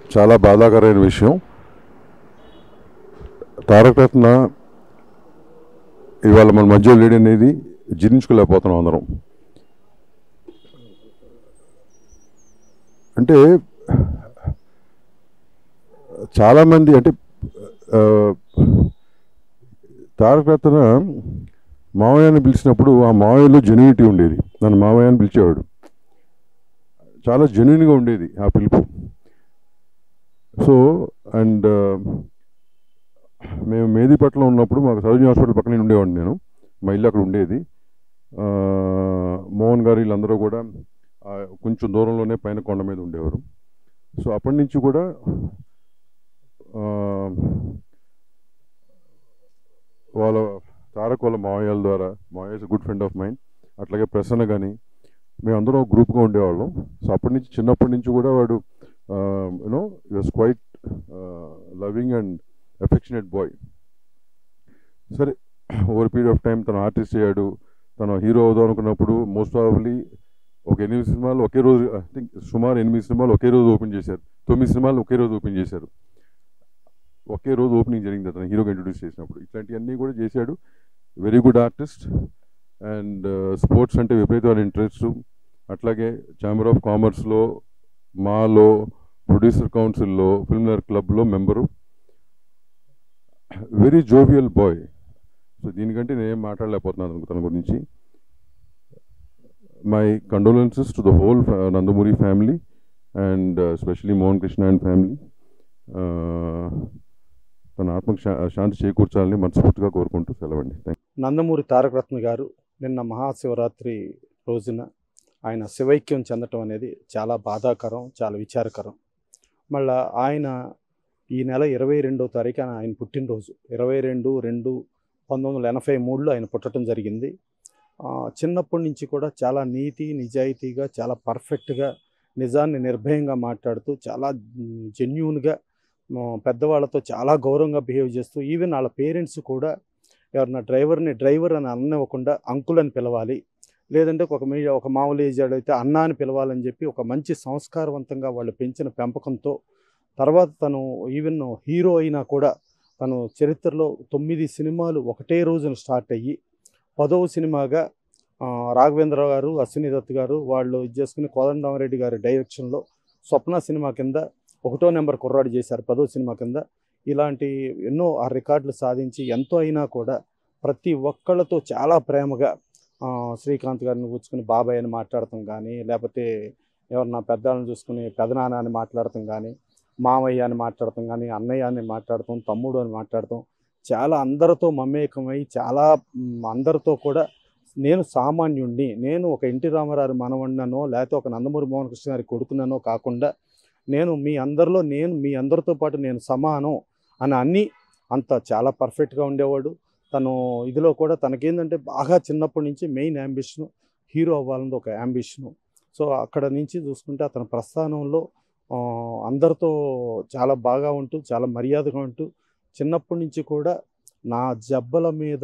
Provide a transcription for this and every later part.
చాలా బాధాకరమైన విషయం తారక రత్న ఇవాళ మన మధ్య లేడీ అనేది జీర్ణించుకోలేకపోతున్నాం అందరం అంటే చాలామంది అంటే ఆ, తారక రత్న మావయ్యని పిలిచినప్పుడు ఆ మావయ్యలో జెన్యునిటీ ఉండేది నన్ను మావయ్య అని పిలిచేవాడు చాలా జెన్యున్గా ఉండేది ఆ పిలుపు సో అండ్ మేము మేదీపట్నం ఉన్నప్పుడు మాకు సరోజిని హాస్పిటల్ పక్కనే ఉండేవాడిని నేను మా ఇల్లు అక్కడ ఉండేది ఆ, మోహన్ గారు వీళ్ళందరూ కూడా ఆ, కొంచెం దూరంలోనే పైన కొండ మీద ఉండేవారు సో అప్పటి నుంచి కూడా ఆ, వాళ్ళ తారక్ వాళ్ళ మావయ్యల ద్వారా మావయ్య is good friend of mine అట్లాగే ప్రసన్న కానీ మేమందరం గ్రూప్గా ఉండేవాళ్ళం సో అప్పటి నుంచి చిన్నప్పటి నుంచి కూడా వాడు you know was quite loving and affectionate boy సరే ఓవర్ పీరియడ్ ఆఫ్ టైం తను ఆర్టిస్ట్ అయ్యాడు తను హీరో అవుదాం అనుకున్నప్పుడు మోస్ట్ ప్రాబబ్లీ ఒక ఎనిమిది సినిమాలు ఒకే రోజు ఐ థింక్ సుమారు ఎనిమిది సినిమాలు ఒకే రోజు ఓపెన్ చేశారు తొమ్మిది సినిమాలు ఒకే రోజు ఓపెన్ చేశారు ఒకే రోజు ఓపెనింగ్ జరిగింది అతను హీరోగా ఇంట్రొడ్యూస్ చేసినప్పుడు ఇట్లాంటివన్నీ కూడా చేశాడు very good artist and sports అంటే విపరీతమైన ఇంట్రెస్ట్ అట్లాగే ఛాంబర్ ఆఫ్ కామర్స్లో మాలో ప్రొడ్యూసర్ కౌన్సిల్లో ఫిల్మ్నర్ క్లబ్లో member very jovial boy so దీనికంటే నేనేం మాట్లాడలేకపోతున్నాను తన గురించి my condolences to the whole Nandamuri family and especially Mohan Krishna and family తన ఆత్మకు శా- శాంతి చేకూర్చాలని మనస్ఫూర్తిగా కోరుకుంటూ సెలవండి థ్యాంక్ నందమూరి తారకరత్న గారు నిన్న మహాశివరాత్రి రోజున ఆయన శివైక్యం చెందటం అనేది చాలా బాధాకరం చాలా విచారకరం మళ్ళా ఆయన ఈ నెల ఇరవై రెండో తారీఖున ఆయన పుట్టినరోజు ఇరవై రెండు రెండు పంతొమ్మిది వందల ఎనభై మూడులో ఆయన పుట్టడం జరిగింది ఆ, చిన్నప్పటి నుంచి కూడా చాలా నీతి నిజాయితీగా చాలా పర్ఫెక్ట్గా నిజాన్ని నిర్భయంగా మాట్లాడుతూ చాలా జెన్యున్గా పెద్దవాళ్ళతో చాలా గౌరవంగా బిహేవ్ చేస్తూ ఈవెన్ వాళ్ళ పేరెంట్స్ కూడా ఎవరన్నా డ్రైవర్ని డ్రైవర్ అని అన్నవ్వకుండా అంకుల్ అని పిలవాలి లేదంటే ఒక మీ ఒక మామూలు ఏజ్ అయితే అన్న అని పిలవాలని చెప్పి ఒక మంచి సంస్కారవంతంగా వాళ్ళు పెంచిన పెంపకంతో తర్వాత తను ఈవెన్ హీరో అయినా కూడా తను చరిత్రలో తొమ్మిది సినిమాలు ఒకటే రోజున స్టార్ట్ అయ్యి పదవ సినిమాగా ఆ, రాఘవేంద్ర గారు అశ్విని దత్ గారు వాళ్ళు ఇది చేసుకుని కోదండరామరెడ్డి గారి డైరెక్షన్లో స్వప్న సినిమా కింద ఒకటో నెంబర్ కుర్రాడు చేశారు పదో సినిమా కింద ఇలాంటి ఎన్నో ఆ రికార్డులు సాధించి ఎంతో అయినా కూడా ప్రతి ఒక్కళ్ళతో చాలా ప్రేమగా ఆ, శ్రీకాంత్ గారిని కూర్చుకుని బాబాయ్ అని మాట్లాడటం కానీ లేకపోతే ఎవరన్నా పెద్దవాళ్ళని చూసుకుని పెదనాన్న అని మాట్లాడటం కానీ మామయ్య అని మాట్లాడటం కానీ అన్నయ్య అని మాట్లాడటం తమ్ముడు అని మాట్లాడటం చాలా అందరితో మమేకమై చాలా మ్, అందరితో కూడా నేను సామాన్యుణ్ణి నేను ఒక ఎన్టీ రామారావు మనవడిననో లేకపోతే ఒక నందమూరి మోహన్ కృష్ణ గారి కొడుకుననో కాకుండా నేను మీ అందరిలో నేను మీ అందరితో పాటు నేను సమానం అని అన్నీ అంత చాలా పర్ఫెక్ట్గా ఉండేవాడు తను ఇదిలో కూడా తనకేంటంటే బాగా చిన్నప్పటి నుంచి మెయిన్ యాంబిషన్ హీరో అవ్వాలని ఒక యాంబిషను సో అక్కడ నుంచి చూసుకుంటే అతని ప్రస్థానంలో ఆ, అందరితో చాలా బాగా ఉంటూ చాలా మర్యాదగా ఉంటూ చిన్నప్పటి నుంచి కూడా నా జబ్బల మీద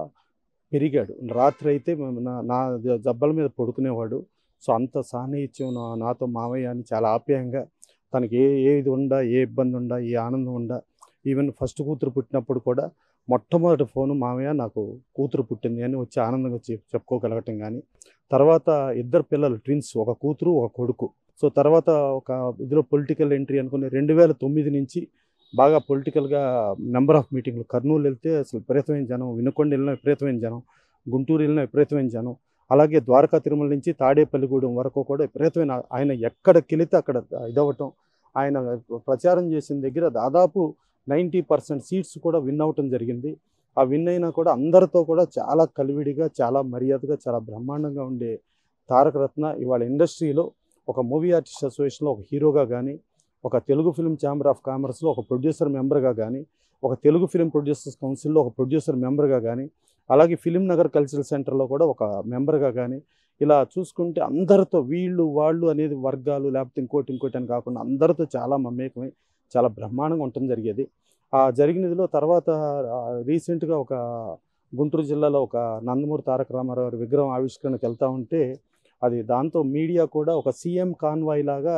పెరిగాడు రాత్రి అయితే మేము నా- నా జబ్బల మీద పడుకునేవాడు సో అంత సాన్నిహిత్యం నా నాతో మామయ్య అని చాలా ఆప్యాయంగా తనకి ఏ ఏ ఇది ఉండా ఏ ఇబ్బంది ఉండా ఏ ఆనందం ఉండా ఈవెన్ ఫస్ట్ కూతురు పుట్టినప్పుడు కూడా మొట్టమొదటి ఫోను మామయ్య నాకు కూతురు పుట్టింది అని వచ్చి ఆనందంగా చెప్ చెప్పుకోగలగటం కానీ తర్వాత ఇద్దరు పిల్లలు ట్విన్స్ ఒక కూతురు ఒక కొడుకు సో తర్వాత ఒక ఇదిలో పొలిటికల్ ఎంట్రీ అనుకుని రెండు వేల తొమ్మిది నుంచి బాగా పొలిటికల్గా నెంబర్ ఆఫ్ మీటింగ్లు కర్నూలు వెళ్తే అసలు విపరీతమైన జనం వినుకొండ వెళ్ళిన విపరీతమైన జనం గుంటూరు వెళ్ళిన విపరీతమైన జనం అలాగే ద్వారకా తిరుమల నుంచి తాడేపల్లిగూడెం వరకు కూడా విపరీతమైన ఆయన ఎక్కడికి వెళితే అక్కడ ఇదవటం ఆయన ప్రచారం చేసిన దగ్గర దాదాపు నైంటీ పర్సెంట్ సీట్స్ కూడా విన్ అవటం జరిగింది ఆ విన్ అయినా కూడా అందరితో కూడా చాలా కలివిడిగా చాలా మర్యాదగా చాలా బ్రహ్మాండంగా ఉండే తారక రత్న ఇవాళ ఇండస్ట్రీలో ఒక మూవీ ఆర్టిస్ట్ అసోసియేషన్లో ఒక హీరోగా కానీ ఒక తెలుగు ఫిల్మ్ ఛాంబర్ ఆఫ్ కామర్స్లో ఒక ప్రొడ్యూసర్ మెంబర్గా కానీ ఒక తెలుగు ఫిల్మ్ ప్రొడ్యూసర్స్ కౌన్సిల్లో ఒక ప్రొడ్యూసర్ మెంబర్గా కానీ అలాగే ఫిలిం నగర్ కల్చరల్ సెంటర్లో కూడా ఒక మెంబర్గా కానీ ఇలా చూసుకుంటే అందరితో వీళ్ళు వాళ్ళు అనేది వర్గాలు లేకపోతే ఇంకోటి ఇంకోటి అని కాకుండా అందరితో చాలా మమేకమై చాలా బ్రహ్మాండంగా ఉండటం జరిగేది ఆ జరిగినదిలో తర్వాత రీసెంట్గా ఒక గుంటూరు జిల్లాలో ఒక నందమూరి తారక రామారావు గారి విగ్రహం ఆవిష్కరణకు వెళ్తా ఉంటే అది దాంతో మీడియా కూడా ఒక సీఎం కాన్వాయ్ లాగా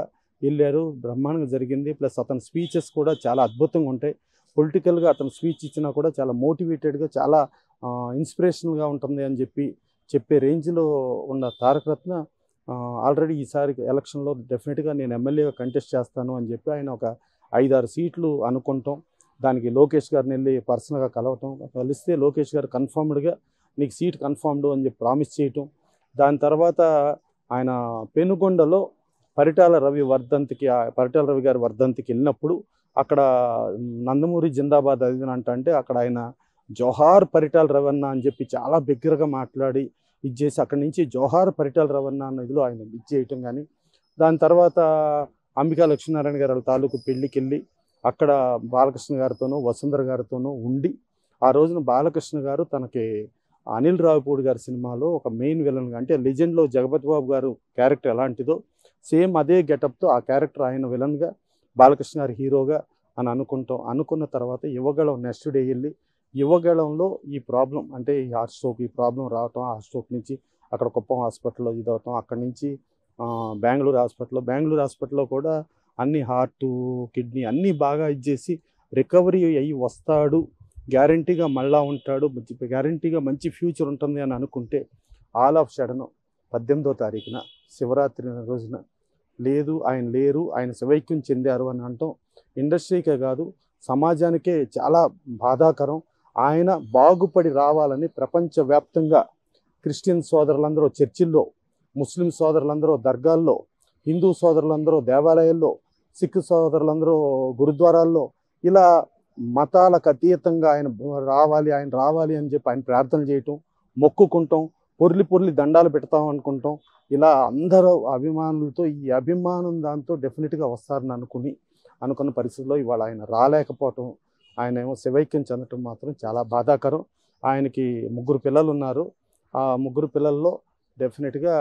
వెళ్ళారు బ్రహ్మాండంగా జరిగింది ప్లస్ అతని స్పీచెస్ కూడా చాలా అద్భుతంగా ఉంటాయి పొలిటికల్గా అతను స్పీచ్ ఇచ్చినా కూడా చాలా మోటివేటెడ్గా చాలా ఇన్స్పిరేషనల్గా ఉంటుంది అని చెప్పి చెప్పే రేంజ్లో ఉన్న తారక రత్న ఆల్రెడీ ఈసారి ఎలక్షన్లో డెఫినెట్గా నేను ఎమ్మెల్యేగా కంటెస్ట్ చేస్తాను అని చెప్పి ఆయన ఒక ఐదారు సీట్లు అనుకుంటాం దానికి లోకేష్ గారిని వెళ్ళి పర్సనల్గా కలవటం కలిస్తే లోకేష్ గారు కన్ఫర్మ్డ్గా నీకు సీట్ కన్ఫర్మ్డ్ అని చెప్పి ప్రామిస్ చేయటం దాని తర్వాత ఆయన పెనుగొండలో పరిటాల రవి వర్ధంతికి ఆ పరిటాల రవి గారి వర్ధంతికి వెళ్ళినప్పుడు అక్కడ నందమూరి జిందాబాద్ అది అంట అంటే అక్కడ ఆయన జోహార్ పరిటాల రవణ అని చెప్పి చాలా బిగ్గరగా మాట్లాడి ఇది చేసి అక్కడి నుంచి జోహార్ పరిటాల రవణ అన్న ఇదిలో ఆయన ఇది చేయటం కానీ దాని తర్వాత అంబికా లక్ష్మీనారాయణ గారి వాళ్ళ తాలూకు పెళ్ళికి వెళ్ళి అక్కడ బాలకృష్ణ గారితోనూ వసుంధర గారితోనూ ఉండి ఆ రోజున బాలకృష్ణ గారు తనకి అనిల్ రావిపూడి గారి సినిమాలో ఒక మెయిన్ విలన్గా అంటే లెజెండ్లో జగపతి బాబు గారు క్యారెక్టర్ ఎలాంటిదో సేమ్ అదే గెటప్తో ఆ క్యారెక్టర్ ఆయన విలన్గా బాలకృష్ణ గారి హీరోగా అని అనుకుంటాం అనుకున్న తర్వాత యువగళం నెక్స్ట్ డే వెళ్ళి యువగళంలో ఈ ప్రాబ్లం అంటే ఈ హార్ట్ స్ట్రోక్ ఈ ప్రాబ్లం రావటం ఆ స్ట్రోక్ నుంచి అక్కడ కుప్పం హాస్పిటల్లో ఇదవటం అక్కడి నుంచి ఆ, బెంగళూరు హాస్పిటల్లో బెంగళూరు హాస్పిటల్లో కూడా అన్ని హార్ట్ కిడ్నీ అన్నీ బాగా ఇచ్చేసి రికవరీ అయ్యి వస్తాడు గ్యారంటీగా మళ్ళా ఉంటాడు గ్యారంటీగా మంచి ఫ్యూచర్ ఉంటుంది అని అనుకుంటే ఆల్ ఆఫ్ సడన్ పద్దెనిమిదో తారీఖున శివరాత్రి రోజున లేదు ఆయన లేరు ఆయన శివైక్యం చెందారు అని అంటాం ఇండస్ట్రీకే కాదు సమాజానికే చాలా బాధాకరం ఆయన బాగుపడి రావాలని ప్రపంచవ్యాప్తంగా క్రిస్టియన్ సోదరులందరూ చర్చిల్లో ముస్లిం సోదరులందరూ దర్గాల్లో హిందూ సోదరులందరూ దేవాలయాల్లో సిక్ సోదరులందరూ గురుద్వారాల్లో ఇలా మతాలకు అతీతంగా ఆయన రావాలి ఆయన రావాలి అని చెప్పి ఆయన ప్రార్థన చేయటం మొక్కుకుంటాం పొర్లి పొర్లి దండాలు పెడతాం అనుకుంటాం ఇలా అందరూ అభిమానులతో ఈ అభిమానం దాంతో డెఫినెట్గా వస్తారని అనుకుని అనుకున్న పరిస్థితుల్లో ఇవాళ ఆయన రాలేకపోవటం ఆయన ఏమో శివైక్యం చెందటం మాత్రం చాలా బాధాకరం ఆయనకి ముగ్గురు పిల్లలు ఉన్నారు ఆ ముగ్గురు పిల్లల్లో డెఫినెట్గా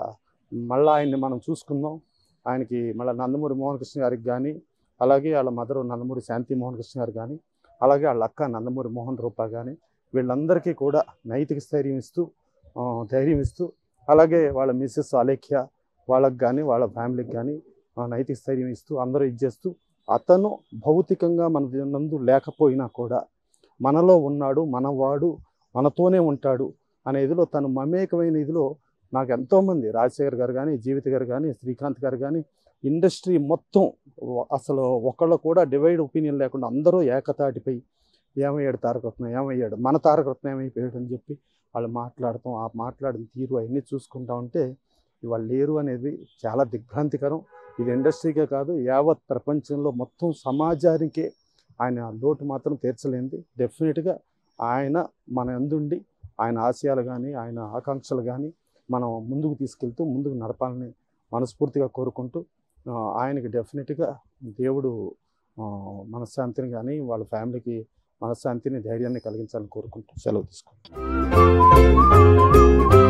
మళ్ళీ ఆయన్ని మనం చూసుకుందాం ఆయనకి మళ్ళీ నందమూరి మోహన్ కృష్ణ గారికి కానీ అలాగే వాళ్ళ మదర్ నందమూరి శాంతి మోహన్ కృష్ణ గారు కానీ అలాగే వాళ్ళ అక్క నందమూరి మోహన్ రూప కానీ వీళ్ళందరికీ కూడా నైతిక స్థైర్యం ఇస్తూ ఆ, ధైర్యం ఇస్తూ అలాగే వాళ్ళ మిస్సెస్ అలేఖ్య వాళ్ళకి కానీ వాళ్ళ ఫ్యామిలీకి కానీ ఆ, నైతిక స్థైర్యం ఇస్తూ అందరూ ఇచ్చేస్తూ అతను భౌతికంగా మన నందు లేకపోయినా కూడా మనలో ఉన్నాడు మనవాడు మనతోనే ఉంటాడు అనే ఇదిలో తను మమేకమైన ఇదిలో నాకు ఎంతోమంది రాజశేఖర్ గారు కానీ జీవిత గారు కానీ శ్రీకాంత్ గారు కానీ ఇండస్ట్రీ మొత్తం వ- అసలు ఒకళ్ళు కూడా డివైడ్ ఒపీనియన్ లేకుండా అందరూ ఏకతాటిపై ఏమయ్యాడు తారకరత్నం ఏమయ్యాడు మన తారకరత్నం ఏమైపోయాడు అని చెప్పి వాళ్ళు మాట్లాడతాం ఆ మాట్లాడిన తీరు అవన్నీ చూసుకుంటా ఉంటే ఇవాళ లేరు అనేది చాలా దిగ్భ్రాంతికరం ఇది ఇండస్ట్రీకే కాదు యావత్ ప్రపంచంలో మొత్తం సమాజానికే ఆయన లోటు మాత్రం తీర్చలేంది డెఫినెట్గా ఆయన మన ఎందుండి ఆయన ఆశయాలు కానీ ఆయన ఆకాంక్షలు కానీ మనం ముందుకు తీసుకెళ్తూ ముందుకు నడపాలని మనస్ఫూర్తిగా కోరుకుంటూ ఆ, ఆయనకి డెఫినెట్గా దేవుడు ఆ, మనశ్శాంతిని కానీ వాళ్ళ ఫ్యామిలీకి మనశ్శాంతిని ధైర్యాన్ని కలిగించాలని కోరుకుంటూ సెలవు తీసుకుంటాం